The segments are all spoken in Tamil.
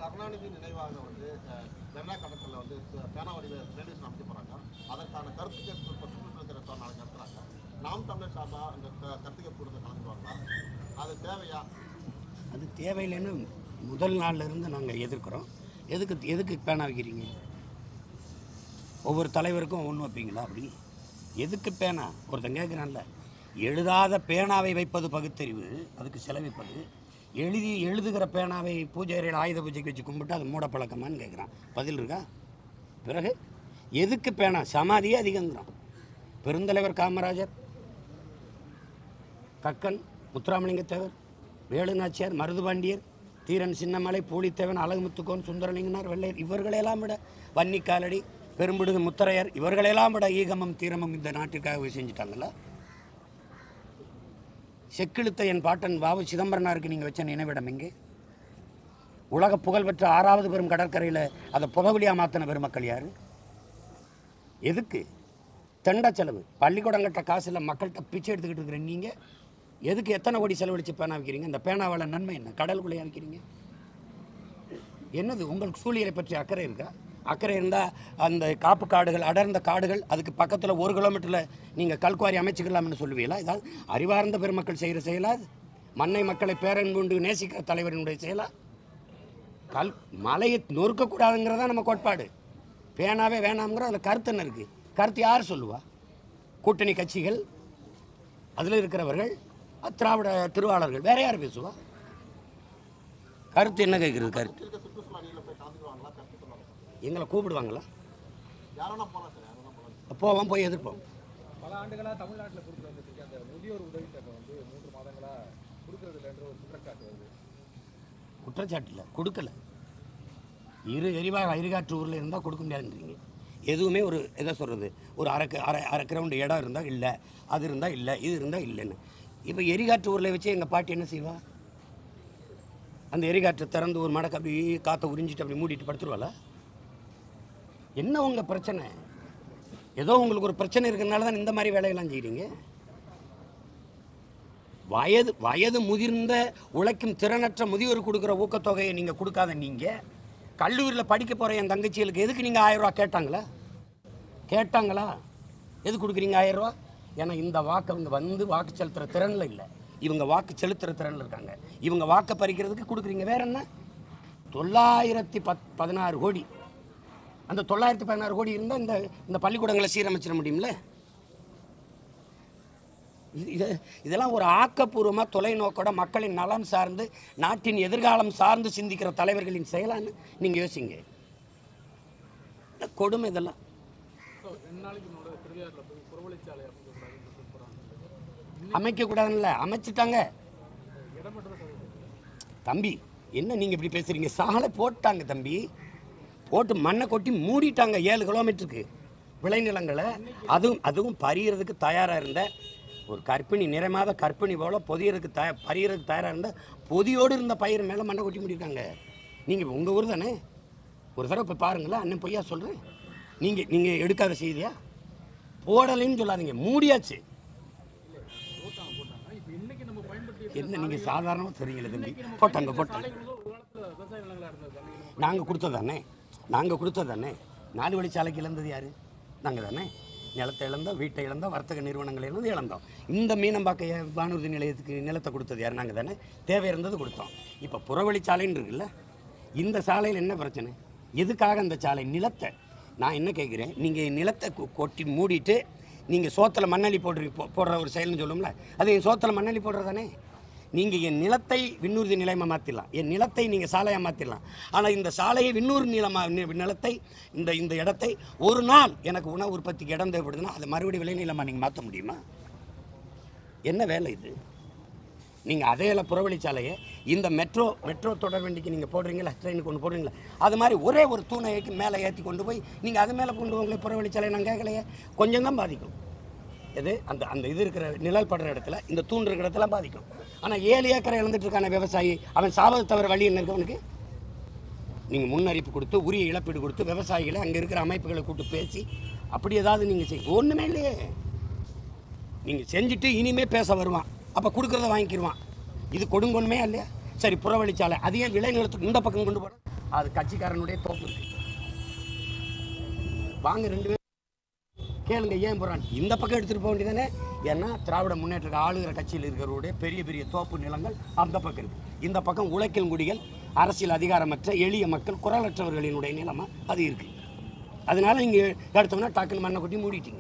கருணாநிதி நினைவாக வந்து அஹ், மெரினா கடற்கரையில் வந்து ச- பேனா வடிவ டெலிவிஷன் அமைக்க போறாங்க அதற்கான கருத்து கேட்பு இப்போ சுற்றுலா திறத்தால் நாளைக்கு நடத்துறாங்க நாம் தமிழர் சார்பா அந்த க- கருத்து கேட்பு கூட்டத்தை கலந்துருவாங்களா அது தேவையா அது தேவையில்லைன்னு முதல் நாள்ல இருந்து நாங்கள் எதிர்க்கிறோம் எதுக்கு எதுக்கு பேனா வைக்கிறீங்க ஒவ்வொரு தலைவருக்கும் ஒன்று வைப்பீங்களா அப்படி எதுக்கு பேனா ஒருத்தன் கேட்குறான்ல எழுதாத பேனாவை வைப்பது பகுத்தறிவு அதுக்கு செலவிப்பது எழுதி எழுதுகிற பேனாவை பூஜை அறையில் ஆயுத பூஜைக்கு வச்சு கும்பிட்டு அது மூட பழக்கமான்னு கேட்குறான் பதில் இருக்கா பிறகு எதுக்கு பேனா சமாதியே அதிகங்கிறான் பெருந்தலைவர் காமராஜர் கக்கன் முத்துராமலிங்கத்தேவர் வேலுநாச்சியார் மருதுபாண்டியர் தீரன் சின்னமலை பூலித்தேவன் அழகுமுத்துக்கோன் சுந்தரலிங்கனார் வெள்ளையர் இவர்களெல்லாம் விட வன்னி காலடி பெரும்பிடுகு முத்தரையர் இவர்களெல்லாம் விட ஈகமும் தீரமும் இந்த நாட்டிற்காக செஞ்சுட்டாங்கல்ல செக்கிழுத்த என் பாட்டன் வாவு சிதம்பரனாருக்கு நீங்கள் வச்ச நினைவிடம் எங்கே உலக புகழ்பெற்ற ஆறாவது பெரும் கடற்கரையில் அதை புதவலியாக மாற்றின பெருமக்கள் யார் எதுக்கு தெண்ட செலவு பள்ளிக்கூடம் கட்ட காசில் மக்கள்கிட்ட பிச்சை எடுத்துக்கிட்டு இருக்கிற நீங்கள் எதுக்கு எத்தனை கோடி செலவழித்து பேனா வைக்கிறீங்க இந்த பேனாவால் நன்மை என்ன கடலுக்குள்ளே வைக்கிறீங்க என்னது உங்களுக்கு சூழியலை பற்றி அக்கறை இருக்கா அக்கறை இருந்தால் அந்த காப்பு காடுகள் அடர்ந்த காடுகள் அதுக்கு பக்கத்தில் ஒரு கிலோமீட்டரில் நீங்கள் கல்குவாரி அமைச்சுக்கலாம்னு சொல்லுவீங்களா இதாவது அறிவார்ந்த பெருமக்கள் செய்கிற செயலா இது? மண்ணை மக்களை பேரன்புண்டு நேசிக்கிற தலைவரினுடைய செயலா கல் மலையை நொறுக்கக்கூடாதுங்கிறதா நம்ம கோட்பாடு பேனாவே வேணாம்ங்கிற அதில் கருத்து என்ன இருக்குது கருத்து யார் சொல்லுவா கூட்டணி கட்சிகள் அதில் இருக்கிறவர்கள் அஹ், திராவிட திருவாளர்கள் வேற யார் பேசுவா கருத்து என்ன கேட்குறது கருத்து இருக்க சுற்றுச்சூழல் அணியில் போய் கலந்துக்குவாங்களா கருத்து சொல்லுவாங்க எங்களை கூப்பிடுவாங்களா யாரெல்லாம் போகலாம் சார் யாரெல்லாம் போகலாம் போவோம் போய் எதிர்ப்போம் பல ஆண்டுகளாக தமிழ்நாட்டில் கொடுத்து வந்துட்டு இருக்க அந்த முதியோர் உதவித்தொகை வந்து மூன்று மாதங்களாக கொடுக்கறது இல்லைன்ற ஒரு குற்றச்சாட்டு வருது குற்றச்சாட்டு இல்லை கொடுக்கல இரு எரிவாயு எரிகாற்று ஊரில் இருந்தால் கொடுக்க முடியாதுன்றீங்க எதுவுமே ஒரு எதை சொல்கிறது ஒரு அரை க- அரை அரை கிரவுண்டு இடம் இருந்தால் இல்லை அது இருந்தால் இல்லை இது இருந்தால் இல்லைன்னு இப்போ எரிகாற்று ஊரில் வச்சு எங்கள் பாட்டி என்ன செய்வா அந்த எரிகாற்றை திறந்து ஒரு மடக்கு அப்படியே காற்றை உறிஞ்சிட்டு அப்படி மூடிட்டு படுத்துருவாளா என்ன உங்கள் பிரச்சனை ஏதோ உங்களுக்கு ஒரு பிரச்சனை இருக்கிறதுனால தான் இந்த மாதிரி வேலையெல்லாம் செய்கிறீங்க வயது வயது முதிர்ந்த உழைக்கும் திறனற்ற முதியோர் கொடுக்குற ஊக்கத்தொகையை நீங்கள் கொடுக்காத நீங்கள் கல்லூரியில் படிக்க போகிற என் தங்கச்சிகளுக்கு எதுக்கு நீங்கள் ஆயிரம் ரூபா கேட்டாங்களா கேட்டாங்களா எது கொடுக்குறீங்க ஆயிரம் ரூபா ஏன்னா இந்த வாக்கை இவங்க வந்து வாக்கு செலுத்துகிற திறனில் இல்லை இவங்க வாக்கு செலுத்துகிற திறனில் இருக்காங்க இவங்க வாக்கை பறிக்கிறதுக்கு கொடுக்குறீங்க வேற என்ன தொள்ளாயிரத்தி பத் பதினாறு கோடி அந்த தொள்ளாயிரத்தி பதினாறு கோடி இருந்தால் இந்த இந்த பள்ளிக்கூடங்களை சீரமைச்சிட முடியும்ல இது இது இதெல்லாம் ஒரு ஆக்கப்பூர்வமாக தொலைநோக்கோட மக்களின் நலன் சார்ந்து நாட்டின் எதிர்காலம் சார்ந்து சிந்திக்கிற தலைவர்களின் செயலான்னு நீங்கள் யோசிங்க கொடுமை இதெல்லாம் ரெண்டு நாளைக்கு முன்னாடி திருவையாறில் போய் புறவழிச்சாலை அமைக்கக்கூடாதுன்னு போகிறாங்க அமைக்கக்கூடாதுல்ல அமைச்சிட்டாங்க இடம் மட்டும் தான் தம்பி என்ன நீங்கள் இப்படி பேசுகிறீங்க சாலை போட்டாங்க தம்பி போட்டு மண்ணை கொட்டி மூடிட்டாங்க ஏழு கிலோமீட்டருக்கு விளைநிலங்களை அதுவும் அதுவும் பறியறதுக்கு தயாராக இருந்த ஒரு கற்பிணி நிறைமாத கற்பிணி போல பொதியறதுக்கு தய பறியறதுக்கு தயாராக இருந்த பொதியோடு இருந்த பயிர் மேலே மண்ணை கொட்டி மூடிட்டாங்க நீங்கள் உங்கள் ஊர் தானே ஒரு தடவை போய் பாருங்களேன் அண்ணன் பொய்யா சொல்கிறேன் நீங்கள் நீங்கள் எடுக்காத செய்தியா போடலைன்னு சொல்லாதீங்க மூடியாச்சு போட்டாங்க போட்டாங்க இப்போ இன்னைக்கு நம்ம பயன்படுத்தி என்ன நீங்கள் சாதாரணமாக தெரியுங்களே தம்பி போட்டாங்க போட்டாங்க ஒரு காலத்தில் விவசாய நிலங்களாக இருந்தது அன்னைக்கு நம்ம நாங்கள் கொடுத்ததானே நாங்கள் கொடுத்ததானே நாலு வழிச்சாலைக்கு இழந்தது யார் நாங்கள் தானே நிலத்தை இழந்தோம் வீட்டை இழந்தோம் வர்த்தக நிறுவனங்களை இழந்து இழந்தோம் இந்த மீனம்பாக்க வானூர்தி நிலையத்துக்கு நிலத்தை கொடுத்தது யார் நாங்கள் தானே தேவை இருந்தது கொடுத்தோம் இப்போ புறவழிச்சாலைன்னு இருக்குல்ல இந்த சாலையில் என்ன பிரச்சனை எதுக்காக அந்த சாலை நிலத்தை நான் என்ன கேட்குறேன் நீங்கள் நிலத்தை கொ- கொட்டி மூடிட்டு நீங்கள் சோத்தில் மண்ணள்ளி போடுற போ- போடுற ஒரு செயல்னு சொல்லும்ல அது என் சோத்தில் மண்ணள்ளி போடுறதானே நீங்கள் என் நிலத்தை விண்ணூர்தி நிலையமாக மாற்றிடலாம் என் நிலத்தை நீங்கள் சாலையாக மாற்றிடலாம் ஆனால் இந்த சாலையை விண்ணூர் நிலமாக நி- நிலத்தை இந்த இந்த இடத்தை ஒரு நாள் எனக்கு உணவு உற்பத்திக்கு இடம் தேவைப்படுதுன்னா அதை மறுபடியும் விளைநிலமாக நீங்கள் மாற்ற முடியுமா என்ன வேலை இது நீங்கள் அதே புறவழிச்சாலையை இந்த மெட்ரோ மெட்ரோ தொடர் வண்டிக்கு நீங்கள் போடுறீங்களா ட்ரெயினுக்கு ஒன்று போடுறீங்களா அது மாதிரி ஒரே ஒரு தூணை ஏற்றி மேலே ஏற்றி கொண்டு போய் நீங்கள் அது மேலே கொண்டு போங்களே புறவழிச்சாலை நான் கேட்கலையே கொஞ்சம் தான் பாதிக்கும் எது அந்த அந்த இது இருக்கிற நிழல் படுற இடத்துல இந்த தூண் இருக்கிற இடத்துல பாதிக்கும் ஆனால் ஏழு ஏக்கரை இழந்துட்டு இருக்கான விவசாயி அவன் சாவதை தவிர வழி என்ன இருக்கு அவனுக்கு நீங்கள் முன்னறிப்பு கொடுத்து உரிய இழப்பீடு கொடுத்து விவசாயிகளை அங்கே இருக்கிற அமைப்புகளை கூப்பிட்டு பேசி அப்படி ஏதாவது நீங்கள் செய் ஒன்றுமே இல்லையே நீங்கள் செஞ்சுட்டு இனிமே பேச வருவான் அப்போ கொடுக்குறத வாங்கிக்கிடுவான் இது கொடுங்கொன்மையா இல்லையா சரி புறவழிச்சாலை அது ஏன் விளைநிலத்துக்கு இந்த பக்கம் கொண்டு போட அது கட்சிக்காரனுடைய தோப்பு இருக்கு வாங்க ரெண்டு பேரும் கேளுங்க ஏன் போறான் இந்த பக்கம் எடுத்துட்டு போக வேண்டியதானே ஏன்னா திராவிட முன்னேற்ற கழக ஆளுகிற கட்சியில் இருக்கிறவருடைய பெரிய பெரிய தோப்பு நிலங்கள் அந்த பக்கம் இருக்கு இந்த பக்கம் உழைக்கல் குடிகள் அரசியல் அதிகாரமற்ற எளிய மக்கள் குரலற்றவர்களினுடைய நிலைமை அது இருக்கு அதனால நீங்க எடுத்தோம்னா டக்குன்னு மண்ணை கொட்டி மூடிட்டீங்க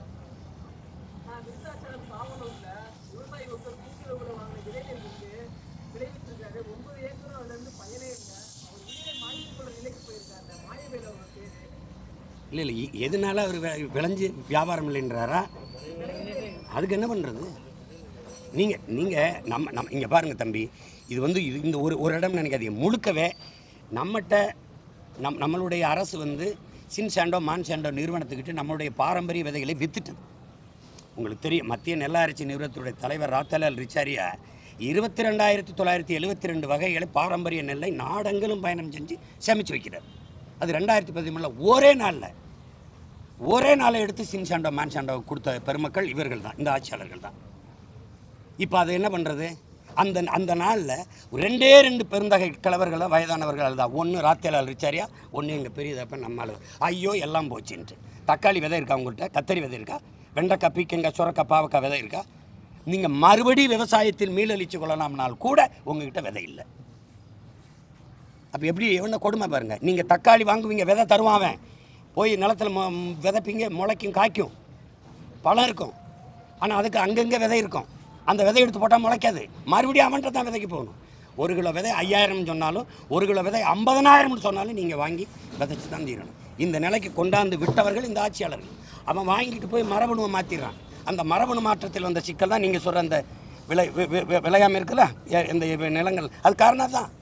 விருத்தாச்சலம் பாவனூர்ல விவசாயி ஒருத்தர் கூட்டுறவுல வாங்கின விளைநிலத்துக்கு விளைவிச்சிருக்காரு ஒன்பது ஏக்கரும் அதுல இருந்து பயனே இல்லை அவர் உயிரை மாய்த்து கொள்ள நிலைக்கு போயிருக்காரு மாயவேல அவர் பேரு இல்லை இல்லை இ- எதனால அவர் வி- விளைஞ்சு வியாபாரம் இல்லைன்றாரா அதுக்கு என்ன பண்ணுறது நீங்கள் நீங்கள் நம்ம நம்ம இங்கே பாருங்கள் தம்பி இது வந்து இது இந்த ஒரு ஒரு இடம் நினைக்காதீங்க முழுக்கவே நம்மகிட்ட நம் நம்மளுடைய அரசு வந்து சின் சாண்டோ மான் சாண்டோ நிறுவனத்துக்கிட்ட நம்மளுடைய பாரம்பரிய விதைகளை வித்துட்டது உங்களுக்கு தெரியும் மத்திய நெல்லாராய்ச்சி நிறுவனத்துடைய தலைவர் ராத்தலால் ரிச்சாரியா இருபத்தி ரெண்டாயிரத்தி தொள்ளாயிரத்தி எழுபத்தி ரெண்டு வகைகளை பாரம்பரிய நெல்லை நாடெங்கிலும் பயணம் செஞ்சு சமைச்சு வைக்கிறார் அது ரெண்டாயிரத்தி பதிமூணில் ஒரே நாளில் ஒரே நாளை எடுத்து சின் சாண்டோ மேன் சாண்டோ கொடுத்த பெருமக்கள் இவர்கள் தான் இந்த ஆட்சியாளர்கள் தான் இப்போ அதை என்ன பண்ணுறது அந்த அந்த நாளில் ரெண்டே ரெண்டு பெருந்தகை கிழவர்கள் தான் வயதானவர்கள் தான் ஒன்று ராத்தியலால் ரிச்சாரியா ஒன்று எங்கள் பெரியதப்ப நம்மால் ஐயோ எல்லாம் போச்சுன்ட்டு தக்காளி விதை இருக்கா உங்கள்கிட்ட கத்தரி விதை இருக்கா வெண்டைக்காய் பீக்கங்காய் சுரக்காய் பாவக்காய் விதை இருக்கா நீங்கள் மறுபடி விவசாயத்தில் மீளழிச்சு கொள்ளலாம்னால் கூட உங்ககிட்ட விதை இல்லை அப்போ எப்படி என்ன கொடுமை பாருங்க நீங்கள் தக்காளி வாங்குவீங்க விதை தருவான் அவன் போய் நிலத்துல மொ விதைப்பீங்க முளைக்கும் காய்க்கும் பழம் இருக்கும் ஆனால் அதுக்கு அங்கங்கே விதை இருக்கும் அந்த விதை எடுத்து போட்டால் முளைக்காது மறுபடியும் அவன்கிட்ட தான் விதைக்கு போகணும் ஒரு கிலோ விதை ஐயாயிரம்னு சொன்னாலும் ஒரு கிலோ விதை ஐம்பதனாயிரம்னு சொன்னாலும் நீங்கள் வாங்கி விதைச்சு தான் தீரணும் இந்த நிலைக்கு கொண்டாந்து விட்டவர்கள் இந்த ஆட்சியாளர்கள் அவன் வாங்கிட்டு போய் மரபணுவை மாற்றிடுறான் அந்த மரபணு மாற்றத்தில் வந்த சிக்கல் தான் நீங்கள் சொல்கிற அந்த விளை வி- வி- வி- விளையாமல் இருக்குல்ல ஏ- இந்த நிலங்கள் அது காரணம் தான்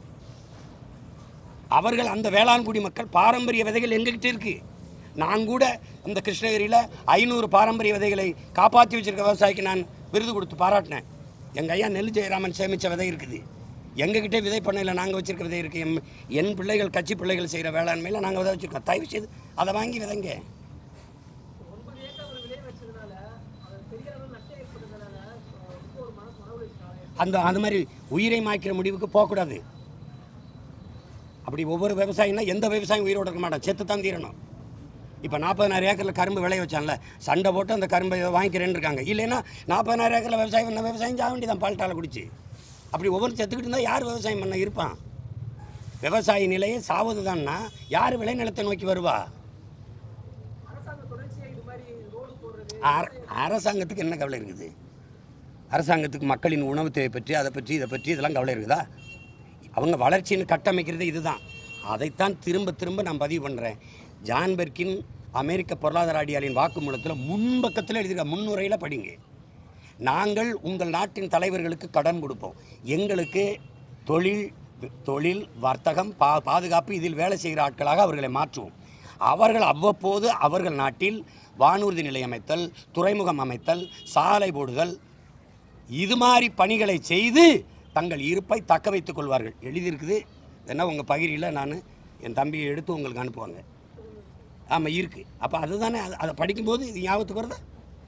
அவர்கள் அந்த வேளாண் குடி மக்கள் பாரம்பரிய விதைகள் எங்ககிட்ட இருக்கு நான் கூட இந்த கிருஷ்ணகிரியில் ஐநூறு பாரம்பரிய விதைகளை காப்பாற்றி வச்சிருக்க விவசாயிக்கு நான் விருது கொடுத்து பாராட்டினேன் எங்கள் ஐயா நெல் ஜெயராமன் சேமித்த விதை இருக்குது எங்ககிட்ட விதை பண்ணையில் நாங்கள் வச்சிருக்க விதை இருக்குது என் என் பிள்ளைகள் கட்சி பிள்ளைகள் செய்கிற வேளாண்மையில் நாங்கள் விதை வச்சுருக்கோம் தயவு செய்து அதை வாங்கி விதைங்க ஒன்பது ஏக்கர் அவர் விளைய வச்சதுனால அவர் பெரிய அளவில் நஷ்டம் ஏற்பட்டதுனால அஹ், ரொம்ப ஒரு மன மனவழிச்சாங்க அந்த அந்த மாதிரி உயிரை மாய்க்கிற முடிவுக்கு போகக்கூடாது அப்படி ஒவ்வொரு விவசாயினா எந்த விவசாயம் உயிரோட இருக்க மாட்டான் செத்து தான் தீரணும் இப்போ நாற்பதனாயிரம் ஏக்கரில் கரும்பு விளைய வச்சான்ல சண்டை போட்டு அந்த கரும்பை இதை வாங்கிக்கிறேன்னு இருக்காங்க இல்லைன்னா நாற்பதனாயிரம் ஏக்கரில் விவசாயம் பண்ண விவசாயம் சாக வேண்டியதான் பால்ட்டால குடிச்சு அப்படி ஒவ்வொரு செத்துக்கிட்டு இருந்தால் யார் விவசாயம் பண்ண இருப்பான் விவசாய நிலையை சாவது தான்னா யார் விளைநிலத்தை நோக்கி வருவா அரசாங்கம் தொடர்ச்சியாக இது மாதிரி ரோடு போடுறது அர- அரசாங்கத்துக்கு என்ன கவலை இருக்குது அரசாங்கத்துக்கு மக்களின் உணவு தேவை பற்றி அதை பற்றி இதை பற்றி இதெல்லாம் கவலை இருக்குதா அவங்க வளர்ச்சின்னு கட்டமைக்கிறது இதுதான் அதைத்தான் திரும்ப திரும்ப நான் பதிவு பண்ணுறேன் ஜான் பெர்கின் அமெரிக்க பொருளாதார அடியாளின் வாக்குமூலத்தில் முன்பக்கத்தில் எழுதியிருக்க முன்னுரையில் படிங்க நாங்கள் உங்கள் நாட்டின் தலைவர்களுக்கு கடன் கொடுப்போம் எங்களுக்கு தொழில் தொழில் வர்த்தகம் பா பாதுகாப்பு இதில் வேலை செய்கிற ஆட்களாக அவர்களை மாற்றுவோம் அவர்கள் அவ்வப்போது அவர்கள் நாட்டில் வானூர்தி நிலையம் அமைத்தல் துறைமுகம் அமைத்தல் சாலை போடுதல் இது மாதிரி பணிகளை செய்து தங்கள் இருப்பை தக்க வைத்துக் கொள்வார்கள் எழுதியிருக்குது என்ன உங்கள் பகிரியில் நான் என் தம்பியை எடுத்து உங்களுக்கு அனுப்புவாங்க ஆமாம் இருக்குது அப்போ அதுதானே அது- அதை படிக்கும்போது இது ஞாபகத்துக்கு வருதா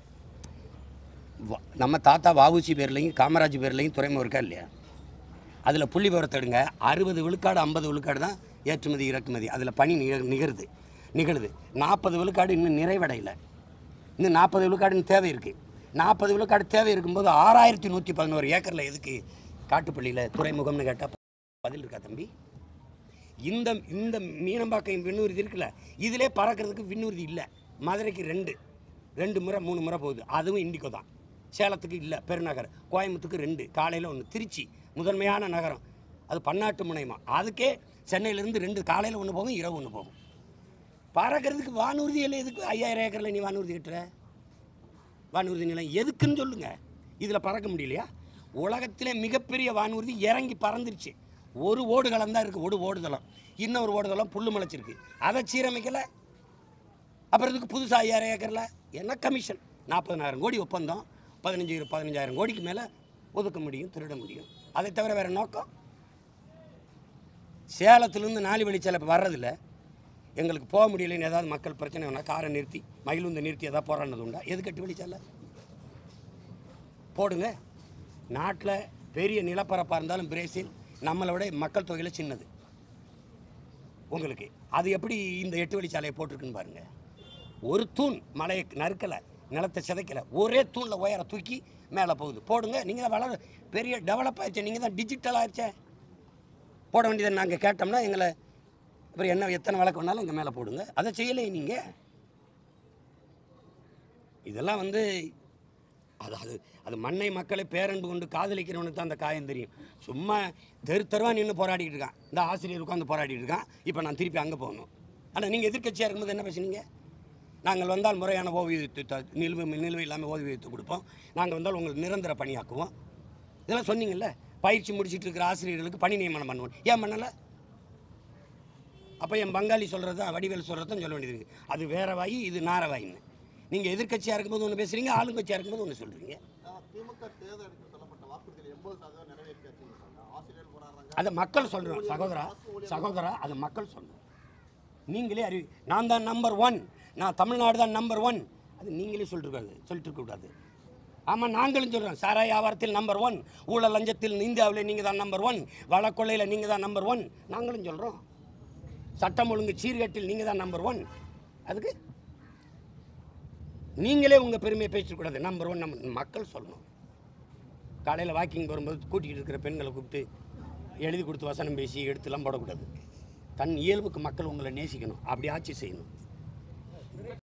வ- நம்ம தாத்தா வாவுசி பேர்லையும் காமராஜ் பேர்லையும் துறைமுகம் இருக்கா இல்லையா அதில் புள்ளி விவரத்தை எடுங்க அறுபது விழுக்காடு ஐம்பது விழுக்காடு தான் ஏற்றுமதி இறக்குமதி அதில் பணி நிக நிகழுது நிகழுது நாற்பது விழுக்காடு இன்னும் நிறைவடையலை இன்னும் நாற்பது விழுக்காடுன்னு தேவை இருக்குது நாற்பது விழுக்காடு தேவை இருக்கும்போது ஆறாயிரத்தி நூற்றி பதினோரு ஏக்கரில் எதுக்கு காட்டுப்பள்ளியில் துறைமுகம்னு கேட்டால் பதில் இருக்கா தம்பி இந்த இந்த மீனம்பாக்கம் விண்ணூர்தி இருக்குல்ல இதிலே பறக்கிறதுக்கு விண்ணூர்தி இல்லை மதுரைக்கு ரெண்டு ரெண்டு முறை மூணு முறை போகுது அதுவும் இண்டிகோ தான் சேலத்துக்கு இல்லை பெருநகர் கோயம்புத்தூருக்கு ரெண்டு காலையில் ஒன்று திருச்சி முதன்மையான நகரம் அது பன்னாட்டு முனையமா அதுக்கே சென்னையிலேருந்து ரெண்டு காலையில் ஒன்று போகும் இரவு ஒன்று போகும் பறக்கிறதுக்கு வானூர்தி இல்லை எதுக்கு ஐயாயிரம் ஏக்கரில் நீ வானூர்தி கட்டுற வானூர்தி நிலம் எதுக்குன்னு சொல்லுங்க இதில் பறக்க முடியலையா உலகத்திலே மிகப்பெரிய வானூர்தி இறங்கி பறந்துருச்சு ஒரு ஓடுகளம் தான் இருக்குது ஒரு ஓடுதளம் இன்னொரு ஓடுதளம் புல்லு முளைச்சிருக்கு அதை சீரமைக்கலை அப்புறம் இதுக்கு புதுசாக ஐயாயிரம் ஏக்கரில் என்ன கமிஷன் நாற்பதனாயிரம் கோடி ஒப்பந்தம் பதினஞ்சு பதினஞ்சாயிரம் கோடிக்கு மேலே ஒதுக்க முடியும் திருட முடியும் அதை தவிர வேறு நோக்கம் சேலத்துலேருந்து நாலு வழிச்சாலை இப்போ வர்றதில்ல எங்களுக்கு போக முடியலைன்னு ஏதாவது மக்கள் பிரச்சனை வேணா காரை நிறுத்தி மகிழுந்து நிறுத்தி ஏதாவது போராடினது உண்டா எதுக்கு எட்டு வழிச்சாலை போடுங்க நாட்டில் பெரிய நிலப்பரப்பாக இருந்தாலும் பிரேசில் நம்மளை விட மக்கள் தொகையில் சின்னது உங்களுக்கு அது எப்படி இந்த எட்டு வழிச்சாலையை போட்டிருக்குன்னு பாருங்க ஒரு தூண் மலையை நறுக்கலை நிலத்தை சிதைக்கலை ஒரே தூணில் உயர தூக்கி மேலே போகுது போடுங்க நீங்கள் தான் வளர பெரிய டெவலப் ஆயிடுச்சு நீங்கள் தான் டிஜிட்டல் ஆயிடுச்சே போட வேண்டியதை நாங்கள் கேட்டோம்னா எங்களை அப்புறம் என்ன எத்தனை வழக்கு வேணாலும் எங்கள் மேலே போடுங்க அதை செய்யலை நீங்கள் இதெல்லாம் வந்து அது அது அது மண்ணை மக்களை பேரன்பு கொண்டு காதலிக்கிறவனுக்கு தான் அந்த காயம் தெரியும் சும்மா தெரு தெருவா நின்று போராடிட்டு இருக்கான் இந்த ஆசிரியர் உட்காந்து போராடிட்டு இருக்கான் இப்போ நான் திருப்பி அங்கே போகணும் ஆனால் நீங்கள் எதிர்க்கட்சியாக இருக்கும்போது என்ன பேசுனீங்க நாங்கள் வந்தால் முறையான ஓய்வூதியத்தை த- நிலுவை நிலுவை இல்லாமல் ஓய்வூதியத்தை கொடுப்போம் நாங்கள் வந்தால் உங்களுக்கு நிரந்தர பணியாக்குவோம் இதெல்லாம் சொன்னீங்கல்ல பயிற்சி முடிச்சிட்டு இருக்கிற ஆசிரியர்களுக்கு பணி நியமனம் பண்ணுவோம் ஏன் பண்ணலை அப்போ என் பங்காளி சொல்கிறதான் வடிவேல் சொல்கிறதும் சொல்ல வேண்டியது இருக்கு. அது வேற வாயி இது நார வாயின்னு நீங்கள் எதிர்க்கட்சியாக இருக்கும்போது ஒன்று பேசுகிறீங்க ஆளுங்கட்சியாக இருக்கும்போது ஒன்று சொல்கிறீங்க அஹ் திமுக தேர்தலுக்கு சொல்லப்பட்ட வாக்குறுதிகள் எண்பது சதவீதம் நிறைவேற்றியாச்சுன்னு சொல்றாங்க ஆசிரியர்கள் போராடுறாங்க அதை மக்கள் சொல்கிறோம் சகோதரா சகோதரா அது மக்கள் சொல்கிறோம் நீங்களே அறிவி நான் தான் நம்பர் ஒன் நான் தமிழ்நாடு தான் நம்பர் ஒன் அது நீங்களே சொல்லிருக்காது சொல்லிட்டு இருக்கக்கூடாது ஆமாம் நாங்களும் சொல்கிறோம் சாராய வியாபாரத்தில் நம்பர் ஒன் ஊழல் லஞ்சத்தில் இந்தியாவில் நீங்கள் தான் நம்பர் ஒன் வளக்கொள்ளையில் நீங்கள் தான் நம்பர் ஒன் நாங்களும் சொல்கிறோம் சட்டம் ஒழுங்கு சீர்கேட்டில் நீங்கள் தான் நம்பர் ஒன் அதுக்கு நீங்களே உங்கள் பெருமையை பேசக்கூடாது நம்பர் ஒன் நம்ம மக்கள் சொல்லணும் காலையில் வாக்கிங் வரும்போது கூட்டிகிட்டு இருக்கிற பெண்களை கூப்பிட்டு எழுதி கொடுத்து வசனம் பேசி எடுத்துலாம் போடக்கூடாது தன் இயல்புக்கு மக்கள் உங்களை நேசிக்கணும் அப்படி ஆட்சி செய்யணும்